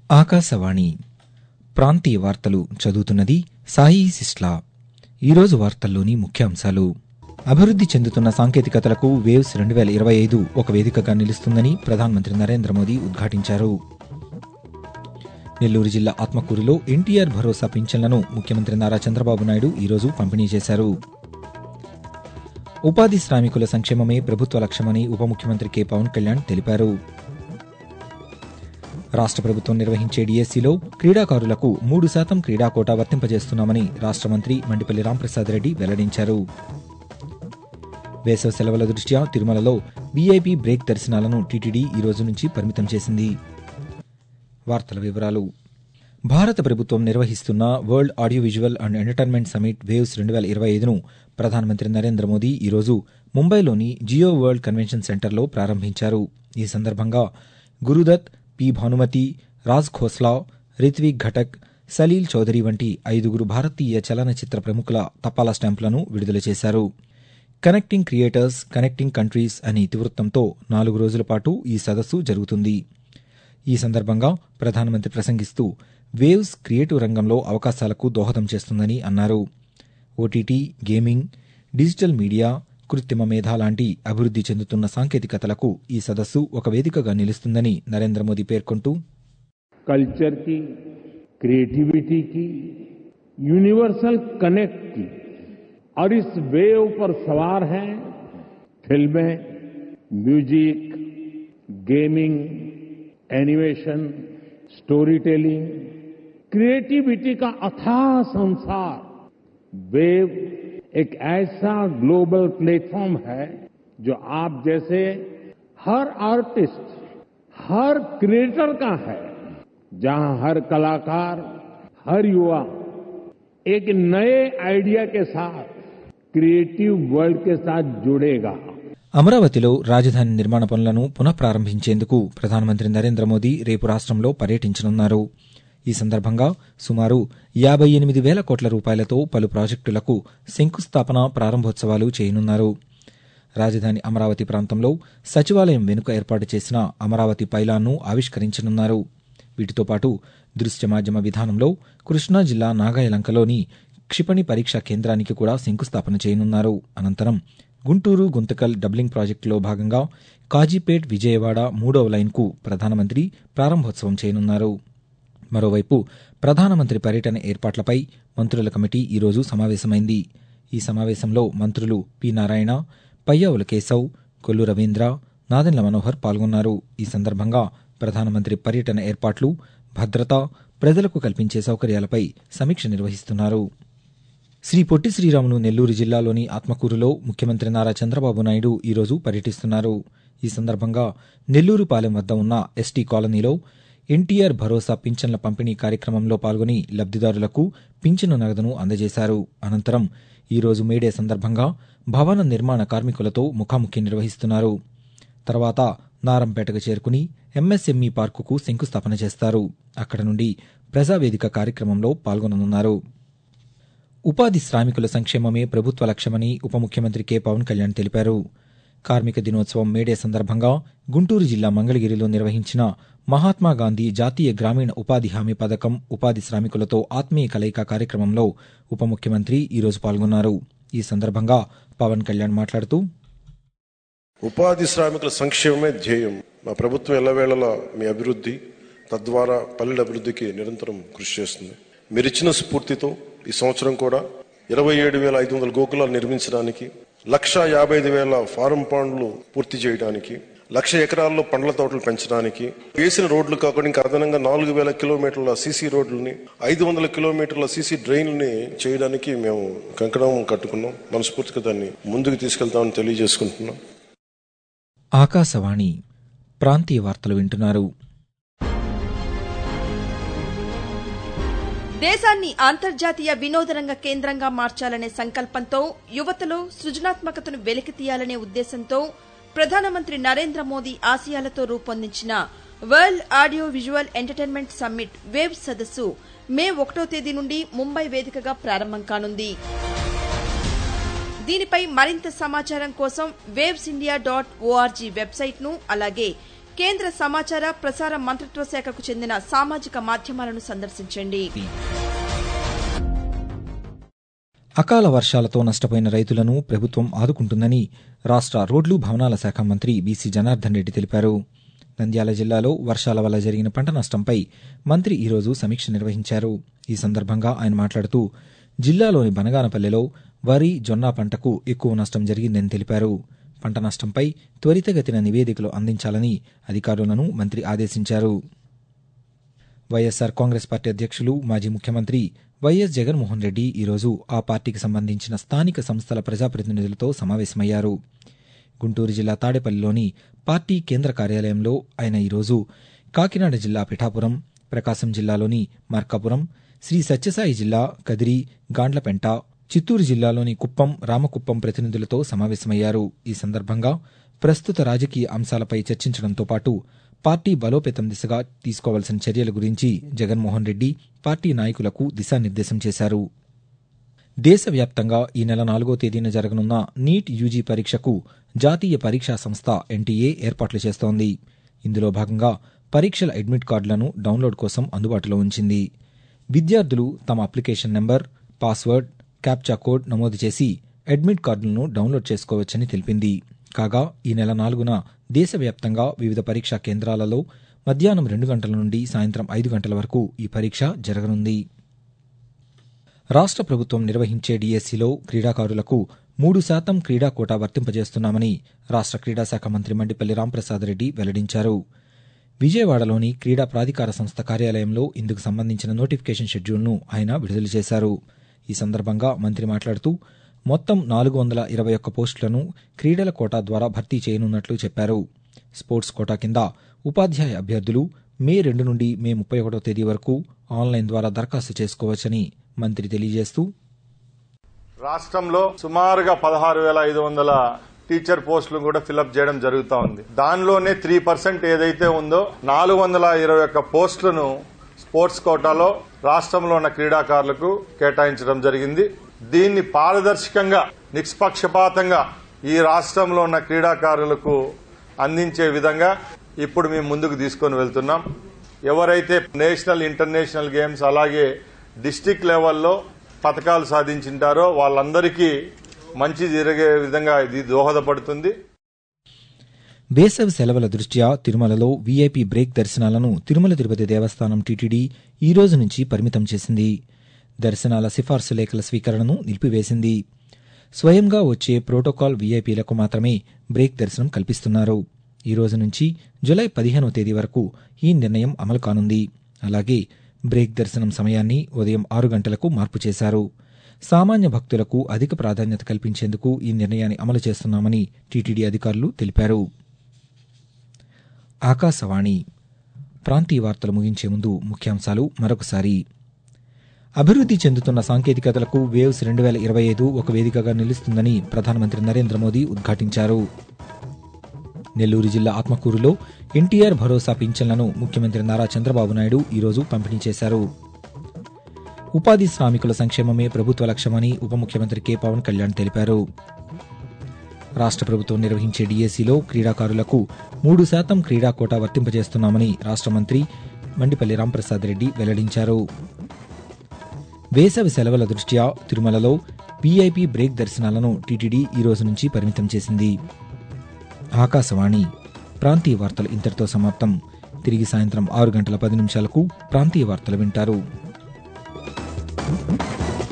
ఆకాశవాణి ప్రాంతీయ వార్తలు చదువుతున్నది సాయి సిస్లా ఈరోజు వార్తల్లోని ముఖ్యాంశాలు అభివృద్ది చెందుతున్న సాంకేతికతలకు వేవ్స్ రెండు వేల ఇరవై ఐదు ఒక వేదికగా నిలుస్తుందని ప్రధానమంత్రి నరేంద్ర మోదీ ఉద్ఘాటించారు నెల్లూరు జిల్లా ఆత్మకూరులో ఎన్టీఆర్ భరోసా పింఛన్లను ముఖ్యమంత్రి నారా చంద్రబాబు నాయుడు ఈరోజు పంపిణీ చేశారు ఉపాధి శ్రామికుల సంక్షేమమే ప్రభుత్వ లక్ష్యమని ఉప ముఖ్యమంత్రి కె పవన్ కళ్యాణ్ తెలిపారు రాష్ట్ర ప్రభుత్వం నిర్వహించే డిఎస్సిలో క్రీడాకారులకు మూడు శాతం క్రీడా కోటా వర్తింపజేస్తున్నామని రాష్ట్ర మంత్రి మండిపల్లి రాంప్రసాద్ రెడ్డి వెల్లడించారు వేసవి సెలవుల దృష్ట్యా తిరుమలలో వీఐపీ బ్రేక్ దర్శనాలను టీటీడీ ఈ రోజు నుంచి పరిమితం చేసింది వార్తల వివరాలు భారత ప్రభుత్వం నిర్వహిస్తున్న world audio visual and entertainment summit వేవ్స్ రెండు వేల ఇరవై ఐదును ప్రధానమంత్రి నరేంద్ర మోదీ ఈరోజు ముంబైలోని జియో వరల్డ్ కన్వెన్షన్ సెంటర్లో ప్రారంభించారు ఈ సందర్భంగా గురుదత్ పి భానుమతి రాజ్ ఖోస్లా రిత్విక్ ఘటక్ సలీల్ చౌదరి వంటి ఐదుగురు భారతీయ చలనచిత్ర ప్రముఖుల తపాలా స్టాంపులను విడుదల చేశారు కనెక్టింగ్ క్రియేటర్స్ కనెక్టింగ్ కంట్రీస్ అనే ఇతివృత్తంతో నాలుగు రోజుల పాటు ఈ సదస్సు జరుగుతుంది ఈ సందర్భంగా ప్రధానమంత్రి ప్రసంగిస్తూ వేవ్స్ క్రియేటివ్ రంగంలో అవకాశాలకు దోహదం చేస్తుందని అన్నారు ఓటీటీ గేమింగ్ డిజిటల్ మీడియా కృత్రిమ మేధ లాంటి అభివృద్ది చెందుతున్న సాంకేతికతలకు ఈ సదస్సు ఒక వేదికగా నిలుస్తుందని నరేంద్ర మోదీ పేర్కొంటూ कल्चर की क्रिएटिविटी की यूनिवर्सल कनेक्ट की और इस वेव पर सवार हैं फिल्में music gaming animation story telling creativity का अथाह संसार वेव एक ऐसा ग्लोबल प्लेटफॉर्म है जो आप जैसे हर आर्टिस्ट हर क्रिएटर का है जहां हर कलाकार हर युवा एक नए आइडिया के साथ क्रिएटिव वर्ल्ड के साथ जुड़ेगा అమరావతిలో రాజధాని నిర్మాణ పనులను పునఃప్రారంభించేందుకు ప్రధానమంత్రి నరేంద్ర మోదీ రేపు రాష్ట్రంలో పర్యటించనున్నారు ఈ సందర్భంగా సుమారు యాబై ఎనిమిది వేల కోట్ల రూపాయలతో పలు ప్రాజెక్టులకు శంకుస్థాపన ప్రారంభోత్సవాలు చేయనున్నారు రాజధాని అమరావతి ప్రాంతంలో సచివాలయం వెనుక ఏర్పాటు చేసిన అమరావతి పైలాన్ను ఆవిష్కరించనున్నారు వీటితో పాటు దృశ్య మాధ్యమ విధానంలో కృష్ణా జిల్లా నాగాయలంకలోని క్షిపణి పరీక్షా కేంద్రానికి కూడా శంకుస్థాపన చేయనున్నారు అనంతరం గుంటూరు గుంతకల్ డబ్లింగ్ ప్రాజెక్టులో భాగంగా కాజీపేట్ విజయవాడ మూడవ లైన్కు ప్రధానమంత్రి ప్రారంభోత్సవం చేయనున్నారు మరోవైపు ప్రధానమంత్రి పర్యటన ఏర్పాట్లపై మంత్రుల కమిటీ ఈరోజు సమావేశమైంది ఈ సమావేశంలో మంత్రులు పి నారాయణ పయ్యావుల కేశవ్ కొల్లు రవీంద్ర నాదెండ్ల మనోహర్ పాల్గొన్నారు ఈ సందర్భంగా ప్రధానమంత్రి పర్యటన ఏర్పాట్లు భద్రత ప్రజలకు కల్పించే సౌకర్యాలపై సమీక్ష నిర్వహిస్తున్నారు శ్రీ పొట్టి శ్రీరాములు నెల్లూరు జిల్లాలోని ఆత్మకూరులో ముఖ్యమంత్రి నారా చంద్రబాబు నాయుడు ఈరోజు పర్యటిస్తున్నారు ఈ సందర్భంగా నెల్లూరు పాలెం వద్ద ఉన్న ఎస్టీ కాలనీలో ఎన్టీఆర్ భరోసా పింఛన్ల పంపిణీ కార్యక్రమంలో పాల్గొని లబ్దిదారులకు పింఛను నగదును అందజేశారు అనంతరం ఈరోజు మేడే సందర్భంగా భవన నిర్మాణ కార్మికులతో ముఖాముఖి నిర్వహిస్తున్నారు తర్వాత నారంపేటకు చేరుకుని ఎంఎస్ఎంఈ పార్కుకు శంకుస్థాపన చేస్తారు అక్కడ నుండి ప్రజావేదిక కార్యక్రమంలో పాల్గొననున్నారు ఉపాధి శ్రామికుల సంక్షేమమే ప్రభుత్వ లక్ష్యమని ఉప ముఖ్యమంత్రి కె పవన్ కళ్యాణ్ తెలిపారు కార్మిక దినోత్సవం మేడే సందర్భంగా గుంటూరు జిల్లా మంగళగిరిలో నిర్వహించిన మహాత్మాగాంధీ జాతీయ గ్రామీణ ఉపాధి హామీ పథకం ఉపాధి శ్రామికులతో ఆత్మీయ కలయిక కార్యక్రమంలో ఉప ముఖ్యమంత్రి ఈరోజు పాల్గొన్నారు ఈ సందర్భంగా పవన్ కళ్యాణ్ మాట్లాడుతూ ఉపాధి శ్రామికుల సంక్షేమమే ధ్యేయం మా ప్రభుత్వం ఎల్లవేళలా మీ అభివృద్ధి తద్వారా పల్లెల అభివృద్ధికి నిరంతరం కృషి చేస్తుంది మీరిచ్చిన స్ఫూర్తితో ఈ సంవత్సరం కూడా ఇరవై ఏడు వేల ఐదు వందల గోకులాలు నిర్మించడానికి లక్ష యాభై ఐదు వేల ఫారం పాండ్లు పూర్తి చేయడానికి లక్ష ఎకరాల్లో పండ్ల తోటలు పెంచడానికి వేసిన రోడ్లు కాకుండా ఇంకా అదనంగా నాలుగు వేల కిలోమీటర్ల సీసీ రోడ్లని ఐదు వందల కిలోమీటర్ల సీసీ డ్రైన్లని చేయడానికి మేము కంకణం కట్టుకున్నాం మనస్ఫూర్తిగా దాన్ని ముందుకు తీసుకెళ్తామని తెలియజేసుకుంటున్నాం ఆకాశవాణి ప్రాంతీయ వార్తలు వింటున్నారు దేశాన్ని అంతర్జాతీయ వినోదరంగ కేంద్రంగా మార్చాలనే సంకల్పంతో యువతలో సృజనాత్మకతను వెలికితీయాలనే ఉద్దేశంతో ప్రధానమంత్రి నరేంద్ర మోదీ ఆశయాలతో రూపొందించిన world audio visual entertainment summit wave సదస్సు మే ఒకటో తేదీ నుండి ముంబై వేదికగా ప్రారంభం కానుంది దీనిపై మరింత సమాచారం కోసం వేవ్స్ ఇండియా డాట్ ఓఆర్జీ వెబ్సైట్ను అలాగే కేంద్ర సమాచార ప్రసార మంత్రిత్వ శాఖకు చెందిన సామాజిక మాధ్యమాలను సందర్శించండి అకాల వర్షాలతో నష్టపోయిన రైతులను ప్రభుత్వం ఆదుకుంటుందని రాష్ట్ర రోడ్లు భవనాల శాఖ మంత్రి బీసీ జనార్దన్ రెడ్డి తెలిపారు నంద్యాల జిల్లాలో వర్షాల వల్ల జరిగిన పంట నష్టంపై మంత్రి ఈరోజు సమీక్ష నిర్వహించారు ఈ సందర్భంగా ఆయన మాట్లాడుతూ జిల్లాలోని బనగానపల్లెలో వరి జొన్న పంటకు ఎక్కువ నష్టం జరిగిందని తెలిపారు పంట నష్టంపై త్వరితగతిన నివేదికలు అందించాలని అధికారులను మంత్రి ఆదేశించారు వైఎస్సార్ కాంగ్రెస్ పార్టీ అధ్యక్షులు మాజీ ముఖ్యమంత్రి వైఎస్ జగన్మోహన్ రెడ్డి ఈరోజు ఆ పార్టీకి సంబంధించిన స్థానిక సంస్థల ప్రజాప్రతినిధులతో సమావేశమయ్యారు గుంటూరు జిల్లా తాడేపల్లిలోని పార్టీ కేంద్ర కార్యాలయంలో ఆయన ఈరోజు కాకినాడ జిల్లా పిఠాపురం ప్రకాశం జిల్లాలోని మార్కాపురం శ్రీ సత్యసాయి జిల్లా కదిరి గాండ్లపెంట చిత్తూరు జిల్లాలోని కుప్పం రామకుప్పం ప్రతినిధులతో సమావేశమయ్యారు ఈ సందర్భంగా ప్రస్తుత రాజకీయ అంశాలపై చర్చించడంతో పాటు పార్టీ బలోపేతం దిశగా తీసుకోవాల్సిన చర్యల గురించి జగన్మోహన్ రెడ్డి పార్టీ నాయకులకు దిశానిర్దేశం చేశారు దేశవ్యాప్తంగా ఈ నెల నాలుగో తేదీన జరగనున్న నీట్ యూజీ పరీక్షకు జాతీయ పరీక్షా సంస్థ ఎన్టీఏ ఏర్పాట్లు చేస్తోంది ఇందులో భాగంగా పరీక్షల అడ్మిట్ కార్డులను డౌన్లోడ్ కోసం అందుబాటులో ఉంచింది విద్యార్థులు తమ application number password captcha code నమోదు చేసి అడ్మిట్ కార్డులను డౌన్లోడ్ చేసుకోవచ్చని తెలిపింది కాగా ఈ నెల నాలుగున దేశవ్యాప్తంగా వివిధ పరీక్షా కేంద్రాలలో మధ్యాహ్నం రెండు గంటల నుండి సాయంత్రం ఐదు గంటల వరకు ఈ పరీక్ష జరగనుంది రాష్ట్ర ప్రభుత్వం నిర్వహించే డీఎస్సీలో క్రీడాకారులకు మూడు శాతం క్రీడా కోటా వర్తింపజేస్తున్నామని రాష్ట్ర క్రీడాశాఖ మంత్రి మండిపల్లి రాంప్రసాద్ రెడ్డి వెల్లడించారు విజయవాడలోని క్రీడా ప్రాధికార సంస్థ కార్యాలయంలో ఇందుకు సంబంధించిన నోటిఫికేషన్ షెడ్యూల్ను ఆయన విడుదల చేశారు ఈ సందర్భంగా మంత్రి మాట్లాడుతూ మొత్తం నాలుగు వందల ఇరవై ఒక్క పోస్టులను క్రీడల కోటా ద్వారా భర్తీ చేయనున్నట్లు చెప్పారు స్పోర్ట్స్ కోటా కింద ఉపాధ్యాయ అభ్యర్థులు మే రెండు నుండి మే ముప్పై ఒకటో తేదీ వరకు ఆన్లైన్ ద్వారా దరఖాస్తు చేసుకోవచ్చని మంత్రి తెలియజేస్తూ రాష్ట్రంలో సుమారుగా పదహారు వేల ఐదు వందల టీచర్ పోస్టులు కూడా ఫిలప్ చేయడం జరుగుతూ ఉంది దానిలోనే త్రీ పర్సెంట్ ఏదైతే ఉందో నాలుగు వందల ఇరవై ఒక్క పోస్టులను స్పోర్ట్స్ కోటాలో రాష్ట్రంలో ఉన్న క్రీడాకారులకు కేటాయించడం జరిగింది దీన్ని పారదర్శకంగా నిష్పక్షపాతంగా ఈ రాష్ట్రంలో ఉన్న క్రీడాకారులకు అందించే విధంగా ఇప్పుడు మేము ముందుకు తీసుకొని వెళ్తున్నాం ఎవరైతే నేషనల్ ఇంటర్నేషనల్ గేమ్స్ అలాగే డిస్టిక్ లెవెల్లో పథకాలు సాధించింటారో వాళ్ళందరికీ మంచి జరిగే విధంగా ఇది దోహదపడుతుంది వేసవి సెలవుల దృష్ట్యా తిరుమలలో వీఐపీ బ్రేక్ దర్శనాలను తిరుమల తిరుపతి దేవస్థానం టీటీడీ ఈ రోజు నుంచి పరిమితం చేసింది దర్శనాల సిఫార్సు లేఖల స్వీకరణను నిలిపివేసింది స్వయంగా వచ్చే ప్రోటోకాల్ వీఐపీలకు మాత్రమే బ్రేక్ దర్శనం కల్పిస్తున్నారు ఈ రోజు నుంచి జులై పదిహేనో తేదీ వరకు ఈ నిర్ణయం అమలు కానుంది అలాగే బ్రేక్ దర్శనం సమయాన్ని ఉదయం ఆరు గంటలకు మార్పు చేశారు సామాన్య భక్తులకు అధిక ప్రాధాన్యత కల్పించేందుకు ఈ నిర్ణయాన్ని అమలు చేస్తున్నామని టీటీడీ అధికారులు తెలిపారు ఆకాశవాణి ప్రాంతీయ వార్తలు ముగించే ముందు ముఖ్యాంశాలు మరొకసారి అభివృద్ది చెందుతున్న సాంకేతికతలకు వేవ్స్ రెండు వేల ఇరవై ఐదు ఒక వేదికగా నిలుస్తుందని ప్రధానమంత్రి నరేంద్ర మోదీ ఉద్ఘాటించారు నెల్లూరు జిల్లా ఆత్మకూరులో ఎన్టీఆర్ భరోసా పింఛన్లను ముఖ్యమంత్రి నారా చంద్రబాబు నాయుడు ఈరోజు పంపిణీ చేశారు ఉపాధి శ్రామికుల సంక్షేమమే ప్రభుత్వ లక్ష్యమని ఉప ముఖ్యమంత్రి కె పవన్ కళ్యాణ్ తెలిపారు రాష్ట్ర ప్రభుత్వం నిర్వహించే డీఏసీలో క్రీడాకారులకు మూడు శాతం క్రీడా కోటా వర్తింపజేస్తున్నామని రాష్ట్ర మంత్రి మండిపల్లి రాంప్రసాద్ రెడ్డి వెల్లడించారు వేసవి సెలవుల దృష్ట్యా తిరుమలలో వీఐపీ బ్రేక్ దర్శనాలను టీటీడీ ఈ రోజు నుంచి పరిమితం చేసింది ఆకాశవాణి ప్రాంతీయ వార్తలు ఇంతటితో సమాప్తం తిరిగి సాయంత్రం ఆరు గంటల పది నిమిషాలకు ప్రాంతీయ వార్తలు వింటారు